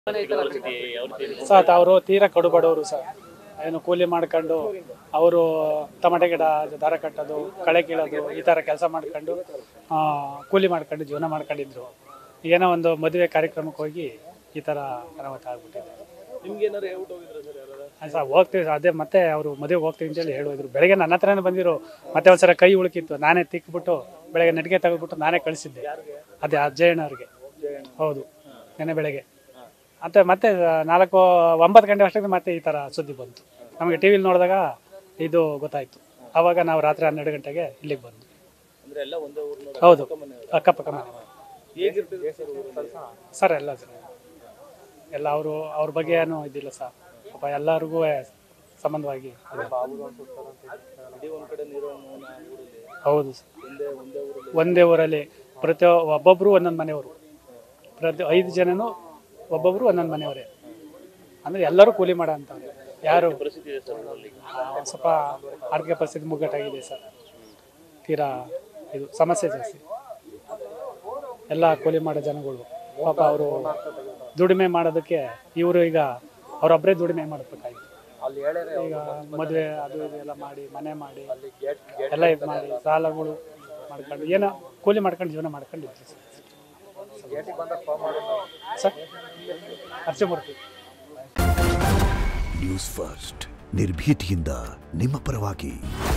Sir ಅವರು ತೀರಾ ಕಡುಬಡವರು sir ಏನು ಕೂಲಿ ಮಾಡ್ಕೊಂಡು ಅವರು ಟಮಾಟೆ ಗಿಡ ದಾರ ಕಟ್ಟೋದು ಕಳೆ ಕೀಳೋದು ಈ ಥರ ಕೆಲಸ ಮಾಡ್ಕೊಂಡು ಆ, ಕೂಲಿ ಮಾಡ್ಕೊಂಡು ಜೀವನ ಮಾಡ್ಕೊಂಡಿದ್ರು ಏನೋ ಒಂದು ಮದುವೆ ಕಾರ್ಯಕ್ರಮಕ್ಕೆ ಹೋಗಿ ಈ ಥರ ಅನಾಹುತ ಆಗ್ಬಿಟ್ಟಿದೆ ನಿಮ್ಗೆ ಏನಾರು ಹೇಳ್ಬಿಟ್ಟು ಹೋಗಿದ್ರ ಸರ್ ಯಾರು ಸರ್ ಹೋಗ್ತೀವಿ ಸರ್ ಅದೇ ಮತ್ತೆ ಅವರು ಮದುವೆ ಹೋಗ್ತೀವಿ ಅಂತೇಳಿ ಹೇಳಿದ್ರು ಬೆಳಗ್ಗೆ ನನ್ನ ಹತ್ರನೇ ಬಂದಿರು ಮತ್ತೆ ಒಂದ್ಸಲ ಕೈ ಉಳುಕಿತ್ತು ನಾನೇ ತಿಕ್ಬಿಟ್ಟು ಬೆಳಗ್ಗೆ ನೆಟ್ಗೆ ತೆಗೆದ್ಬಿಟ್ಟು ನಾನೇ ಕಳಿಸಿದ್ದೆ ಅದೇ ಅಜ್ಜಯ್ಯನವ್ರಿಗೆ ಹೌದು ನೆನೆ ಬೆಳಗ್ಗೆ ಮತ್ತೆ ಮತ್ತೆ ನಾಲ್ಕು ಒಂಬತ್ತು ಗಂಟೆ ಅಷ್ಟಕ್ಕೆ ಮತ್ತೆ ಈ ಥರ ಸುದ್ದಿ ಬಂತು ನಮಗೆ ಟಿ ವಿಲಿ ನೋಡಿದಾಗ ಇದು ಗೊತ್ತಾಯಿತು ಆವಾಗ ನಾವು ರಾತ್ರಿ ಹನ್ನೆರಡು ಗಂಟೆಗೆ ಇಲ್ಲಿಗೆ ಬಂದು ಅಂದ್ರೆ ಎಲ್ಲ ಒಂದೇ ಊರ್ನವ್ರು ಹೌದು ಅಕ್ಕಪಕ್ಕ ಮನೆ ಹೇಗಿರ್ತದೆ ಸರ್ ಊರು? ಸರ್ ಎಲ್ಲ ಸರ್ ಎಲ್ಲ ಅವರು ಅವ್ರ ಬಗ್ಗೆ ಏನೂ ಇದಿಲ್ಲ ಸರ್ ಪಾಪ ಎಲ್ಲರಿಗೂ ಸಂಬಂಧವಾಗಿ ಇದೆ. ಇಡೀ ಒಂದ್ ಕಡೆ ನೀರು ಮೌನ ಊರಲ್ಲಿ ಹೌದು ಸರ್ ಒಂದೇ ಒಂದೇ ಊರಲ್ಲಿ ಒಂದೇ ಊರಲ್ಲಿ ಪ್ರತಿ ಒಬ್ಬೊಬ್ಬರು ಒಂದೊಂದು ಮನೆಯವರು ಪ್ರತಿ ಐದು ಜನನು ಒಬ್ಬೊಬ್ಬರು ಒಂದೊಂದು ಮನೆಯವರೇ ಅಂದರೆ ಎಲ್ಲರೂ ಕೂಲಿ ಮಾಡೋ ಅಂಥವ್ರೆ ಯಾರು ಪರಿಸ್ಥಿತಿ ಇದೆ ಸರ್ ಊರಲ್ಲಿ ಆ, ಒಂದ್ ಸ್ವಲ್ಪ ಆರ್ಥಿಕ ಪರಿಸ್ಥಿತಿ ಮುಗ್ಗಟ್ಟಾಗಿದೆ ಸರ್ ತೀರಾ ಇದು ಸಮಸ್ಯೆ ಜಾಸ್ತಿ ಎಲ್ಲ ಕೂಲಿ ಮಾಡೋ ಜನಗಳು ಪಾಪ ಅವರು ದುಡಿಮೆ ಮಾಡೋದಕ್ಕೆ ಇವರು ಈಗ ಅವರೊಬ್ಬರೇ ದುಡಿಮೆ ಮಾಡಬೇಕಾಯ್ತು ಈಗ ಮದುವೆ ಅದು ಇದು ಎಲ್ಲ ಮಾಡಿ ಮನೆ ಮಾಡಿ ಎಲ್ಲ ಇದು ಮಾಡಿ ಸಾಲಗಳು ಮಾಡ್ಕೊಂಡು ಏನೋ ಕೂಲಿ ಮಾಡ್ಕೊಂಡು ಜೀವನ ಮಾಡ್ಕೊಂಡಿದ್ವಿ sir sir Archamurthy News First ನಿರ್ಭೀತಿಯಿಂದ ನಿಮ್ಮ ಪರವಾಗಿ